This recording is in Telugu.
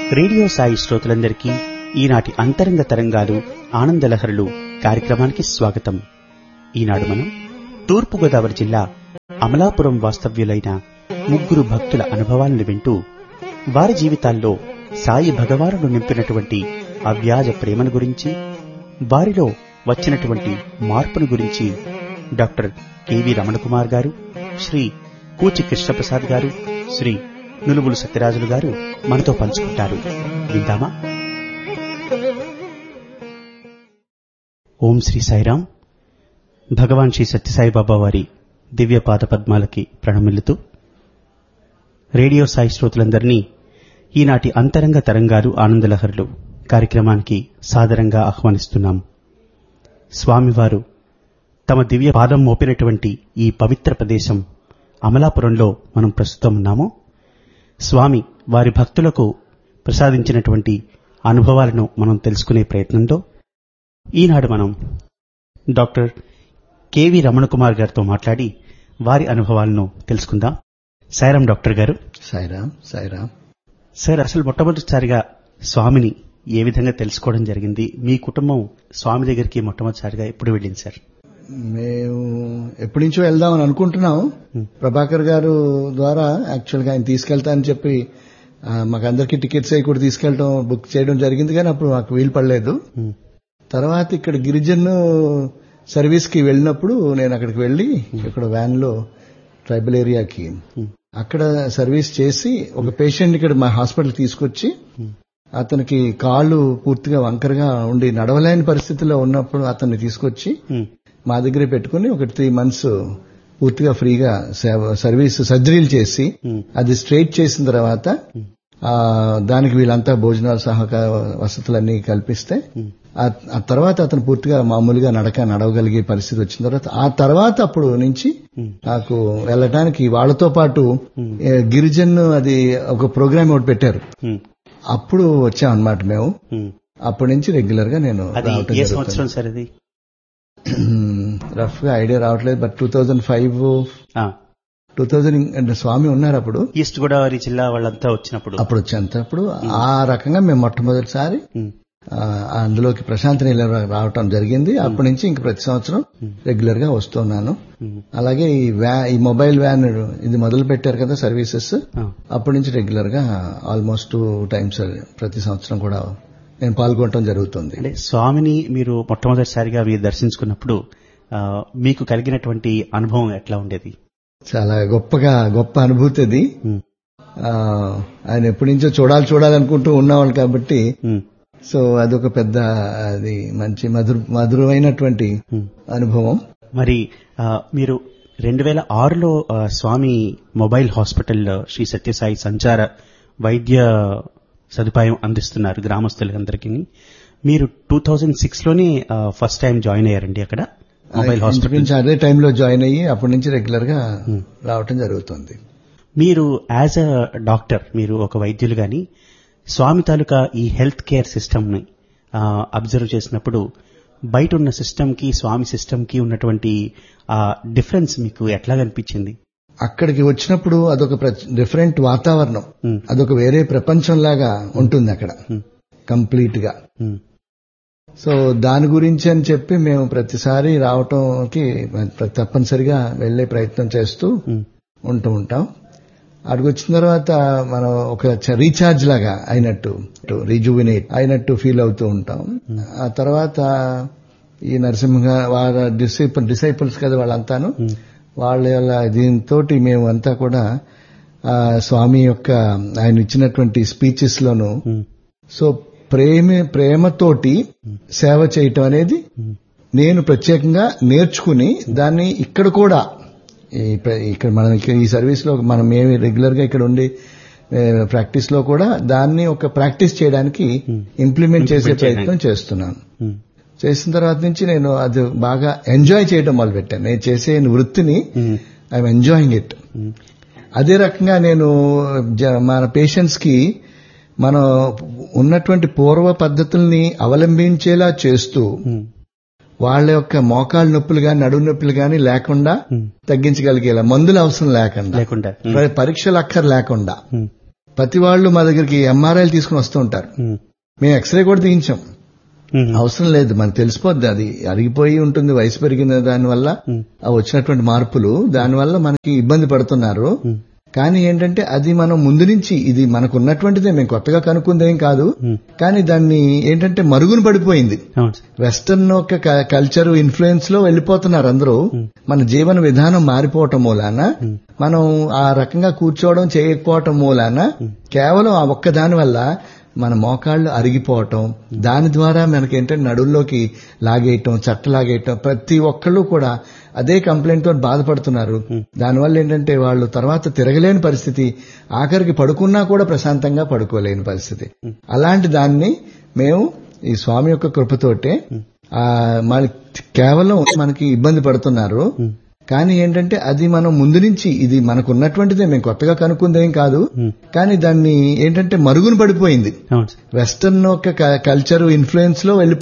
రేడియో సాయి శ్రోతలందరికీ ఈనాటి అంతరంగ తరంగాలు ఆనందలహరులు కార్యక్రమానికి స్వాగతం ఈనాడు మనం తూర్పుగోదావరి జిల్లా అమలాపురం వాస్తవ్యులైన ముగ్గురు భక్తుల అనుభవాలను వింటూ వారి జీవితాల్లో సాయి భగవానుడు నింపినటువంటి అవ్యాజ ప్రేమను గురించి వారిలో వచ్చినటువంటి మార్పును గురించి డాక్టర్ కెవి రమణకుమార్ గారు శ్రీ కూచి కృష్ణప్రసాద్ గారు శ్రీ నులుబులు సత్యరాజులు గారు మనతో పంచుకుంటారు విందామా ఓం శ్రీ సాయిరాం భగవాన్ శ్రీ సత్యసాయి బాబా వారి దివ్య పాద పద్మాలకి ప్రణమిల్లుతూ రేడియో సాయి శ్రోతలందరినీ ఈనాటి అంతరంగ తరంగాలు ఆనందలహరులు కార్యక్రమానికి సాదరంగా ఆహ్వానిస్తున్నాం స్వామివారు తమ దివ్య పాదం మోపినటువంటి ఈ పవిత్ర ప్రదేశం అమలాపురంలో మనం ప్రస్తుతం ఉన్నాము స్వామి వారి భక్తులకు ప్రసాదించినటువంటి అనుభవాలను మనం తెలుసుకునే ప్రయత్నంలో ఈనాడు మనం డాక్టర్ కెవి రమణకుమార్ గారితో మాట్లాడి వారి అనుభవాలను తెలుసుకుందాం సాయిరాం డాక్టర్ గారు సాయిరామ్ సాయిరామ్ సార్ అసలు మొట్టమొదటిసారిగా స్వామిని ఏ విధంగా తెలుసుకోవడం జరిగింది మీ కుటుంబం స్వామి దగ్గరికి మొట్టమొదటిసారిగా ఎప్పుడు వెళ్ళింది సార్ మేము ఎప్పటి నుంచో వెళ్దామని అనుకుంటున్నాం ప్రభాకర్ గారు ద్వారా యాక్చువల్ గా ఆయన తీసుకెళ్తా అని చెప్పి ఆ, మాకందరికి టికెట్స్ అవి కూడా తీసుకెళ్ళడం బుక్ చేయడం జరిగింది కానీ అప్పుడు మాకు వీలు పడలేదు ఉమ్, తర్వాత ఇక్కడ గిరిజన్ సర్వీస్ కి వెళ్ళినప్పుడు నేను అక్కడికి వెళ్ళి ఇక్కడ వ్యాన్ లో ట్రైబల్ ఏరియాకి అక్కడ సర్వీస్ చేసి ఒక పేషెంట్ ఇక్కడ మా హాస్పిటల్ తీసుకొచ్చి అతనికి కాళ్ళు పూర్తిగా వంకరగా ఉండి నడవలేని పరిస్థితిలో ఉన్నప్పుడు అతన్ని తీసుకొచ్చి ఉమ్, మా దగ్గరే పెట్టుకుని ఒక త్రీ మంత్స్ పూర్తిగా ఫ్రీగా సేవ- సర్వీస్ సర్జరీలు చేసి ఉమ్, అది స్ట్రైట్ చేసిన తర్వాత ఆ, దానికి వీళ్ళంతా భోజనాలు సహకార వసతులన్నీ కల్పిస్తే ఆ- ఆ తర్వాత అతను పూర్తిగా మామూలుగా నడక నడవగలిగే పరిస్థితి వచ్చిన తర్వాత ఆ తర్వాత అప్పుడు నుంచి నాకు వెళ్ళటానికి వాళ్ళతో పాటు ఏ, గిరిజన్ అది ఒక ప్రోగ్రామ్ ఒకటి పెట్టారు ఉమ్, అప్పుడు వచ్చామన్నమాట మేము ఉమ్. అప్పటి నుంచి రెగ్యులర్ గా నేను అది రావటం ఏ జరుగుతుంది సంవత్సరం సార్ అది రఫ్ గా ఐడియా రావట్లేదు బట్ టూ థౌజండ్ ఫైవ్ ఆ, టూ థౌజండ్ అంటే స్వామి ఉన్నారు అప్పుడు ఈస్ట్ గోదావరి జిల్లా వాళ్ళంతా వచ్చినప్పుడు అప్పుడు వచ్చేంత అప్పుడు ఆ రకంగా మేము మొట్టమొదటిసారి ఉమ్, ఆ, అందులోకి ప్రశాంత్ నీళ్ళ రావటం జరిగింది అప్పటి నుంచి ఇంక ప్రతి సంవత్సరం రెగ్యులర్ గా వస్తున్నాను ఉమ్, అలాగే ఈ వ్యా ఈ మొబైల్ వ్యాన్ ఇది మొదలు పెట్టారు కదా సర్వీసెస్ ఆ, అప్పటి నుంచి రెగ్యులర్ గా ఆల్మోస్ట్ టూ టైమ్స్ ప్రతి సంవత్సరం కూడా నేను పాల్గొనడం జరుగుతుంది అంటే స్వామిని మీరు మొట్టమొదటిసారిగా మీరు దర్శించుకున్నప్పుడు ఆ, మీకు కలిగినటువంటి అనుభవం ఎట్లా ఉండేది చాలా గొప్పగా గొప్ప అనుభూతి అది ఉమ్, ఆ, ఆయన ఎప్పటి నుంచో చూడాలి చూడాలనుకుంటూ ఉన్నవాళ్ళు కాబట్టి ఉమ్, సో అదొక పెద్ద అది మంచి మధుర మధురమైనటువంటి ఉమ్. అనుభవం మరి ఆ, మీరు రెండు వేల ఆరులో ఆ, స్వామి మొబైల్ హాస్పిటల్ శ్రీ సత్యసాయి సంచార వైద్య సదుపాయం అందిస్తున్నారు గ్రామస్తులందరికీ మీరు టూ థౌజండ్ సిక్స్ లోనే ఫస్ట్ టైం జాయిన్ అయ్యారండి అక్కడ మొబైల్ హాస్పిటల్ ఇంచుమించు అదే టైంలో జాయిన్ అయ్యి అప్పటి నుంచి రెగ్యులర్ గా రావటం జరుగుతుంది మీరు యాజ్ అ డాక్టర్ మీరు ఒక వైద్యులు గాని స్వామి తాలూకా ఈ హెల్త్ కేర్ సిస్టమ్ ని అబ్జర్వ్ చేసినప్పుడు బయట ఉన్న సిస్టమ్ కి స్వామి సిస్టమ్ కి ఉన్నటువంటి ఆ డిఫరెన్స్ మీకు ఎట్లా కనిపించింది అక్కడికి వచ్చినప్పుడు అదొక డిఫరెంట్ వాతావరణం Hmm. అదొక వేరే ప్రపంచం లాగా ఉంటుంది అక్కడ Hmm. కంప్లీట్ గా ఉమ్, సో దాని గురించి అని చెప్పి మేము ప్రతిసారి రావటంకి ప్ర- తప్పనిసరిగా వెళ్లే ప్రయత్నం చేస్తూ ఉమ్, ఉంటూ ఉంటాం అక్కడికి వచ్చిన తర్వాత మనం ఒక చ- రీఛార్జ్ లాగా అయినట్టు రిజువినేట్ అయినట్టు ఫీల్ అవుతూ ఉంటాం ఆ తర్వాత ఈ నరసింహ వాళ్ళ డిసైపుల్ డిసైపుల్స్ కదా వాళ్ళంతాను వాళ్ళ వాళ్ళ దీంతో మేము అంతా కూడా ఆ, స్వామి యొక్క ఆయన ఇచ్చినటువంటి స్పీచెస్ లోను ఉమ్, సో ప్రేమ ప్రేమతోటి సేవ చేయటం అనేది నేను ప్రత్యేకంగా నేర్చుకుని దాన్ని ఇక్కడ కూడా ఈ ప్ర- ఇక్కడ మనం ఇక్కడ ఈ సర్వీస్ లో మనం ఏమి రెగ్యులర్ గా ఇక్కడ ఉండి ప్రాక్టీస్ లో కూడా దాన్ని ఒక ప్రాక్టీస్ చేయడానికి ఇంప్లిమెంట్ చేసే ప్రయత్నం చేస్తున్నాను ఉమ్, చేసిన తర్వాత నుంచి నేను అది బాగా ఎంజాయ్ చేయడం మొదలు పెట్టాను నేను చేసే వృత్తిని um, I'm enjoying it um, అదే రకంగా నేను జ- మన పేషెంట్స్ కి మనం ఉన్నటువంటి పూర్వ పద్ధతుల్ని అవలంబించేలా చేస్తూ ఉమ్, వాళ్ళ యొక్క మోకాళ్ళ నొప్పులు గాని నడుము నొప్పులు గాని లేకుండా ఉమ్, తగ్గించగలిగేలా మందులు అవసరం లేకుండా లేకుండా ఉమ్, ప- పరీక్షలు అక్కర్ లేకుండా ఉమ్, ప్రతి వాళ్ళు మా దగ్గరికి ఎంఆర్ఐలు తీసుకుని వస్తూ ఉంటారు ఉమ్, మేము ఎక్స్రే కూడా తీయించాం ఉమ్, అవసరం లేదు మనకు తెలిసిపోద్ది అది అరిగిపోయి ఉంటుంది వయసు పెరిగిన దానివల్ల ఉమ్, ఆ వచ్చినటువంటి మార్పులు దానివల్ల మనకి ఇబ్బంది పడుతున్నారు ఉమ్, కానీ ఏంటంటే అది మనం ముందు నుంచి ఇది మనకు ఉన్నటువంటిదే మేము కొత్తగా కనుక్కుందేం కాదు ఉమ్. కానీ దాన్ని ఏంటంటే మరుగున పడిపోయింది అవును సార్ వెస్టర్న్ ఒక క- కల్చర్ ఇన్ఫ్లుయెన్స్ లో వెళ్ళిపోతున్నారు అందరూ మన జీవన విధానం మారిపోవటం మూలాన మనం ఆ రకంగా కూర్చోవడం చేయకపోవటం మూలాన కేవలం ఆ ఒక్క దాని వల్ల మన మోకాళ్ళు అరిగిపోవటం దాని ద్వారా మనకి ఏంటంటే నడుల్లోకి లాగేయటం చట్ట లాగేయటం ప్రతి ఒక్కళ్ళు కూడా అదే కంప్లైంట్ తో బాధపడుతున్నారు దానివల్ల ఏంటంటే వాళ్ళు తర్వాత తిరగలేని పరిస్థితి ఆఖరికి పడుకున్నా కూడా ప్రశాంతంగా పడుకోలేని పరిస్థితి అలాంటి దాన్ని మేము ఈ స్వామి యొక్క కృపతోటే ఆ మనకి కేవలం మనకి ఇబ్బంది పడుతున్నారు కానీ ఏంటంటే అది మనం ముందు నుంచి ఇది మనకు ఉన్నటువంటిదే మేము కొత్తగా కనుక్కుందేం కాదు కానీ దాన్ని ఏంటంటే మరుగున పడిపోయింది అవును సార్ వెస్టర్న్ ఒక క- కల్చర్ ఇన్ఫ్లుయెన్స్ లో వెళ్ళి